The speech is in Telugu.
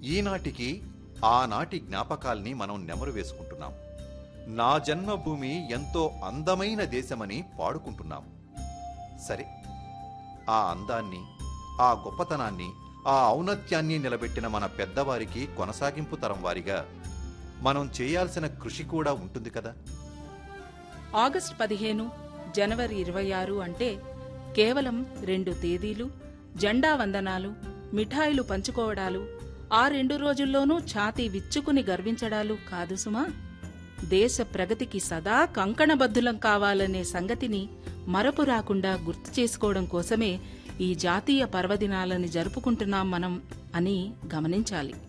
ఈనాటికి ఆనాటి జ్ఞాపకాల్ని మనం నెమరు వేసుకుంటున్నాం నా జన్మభూమి ఎంతో అందమైన దేశమని పాడుకుంటున్నాం సరే ఆ అందాన్ని ఆ గొప్పతనాన్ని ఆ ఔన్నత్యాన్ని నిలబెట్టిన మన పెద్దవారికి కొనసాగింపు తరం వారిగా మనం చేయాల్సిన కృషి కూడా ఉంటుంది కదా ఆగస్టు పదిహేను జనవరి ఇరవై ఆరు అంటే కేవలం రెండు తేదీలు జెండా వందనాలు మిఠాయిలు పంచుకోవడాలు ఆ రెండు రోజుల్లోనూ ఛాతీ విచ్చుకుని గర్వించడాలు కాదు సుమా దేశ ప్రగతికి సదా కంకణబద్ధులం కావాలనే సంగతిని మరపు రాకుండా గుర్తు చేసుకోవడం కోసమే ఈ జాతీయ పర్వదినాలని జరుపుకుంటున్నాం మనం అని గమనించాలి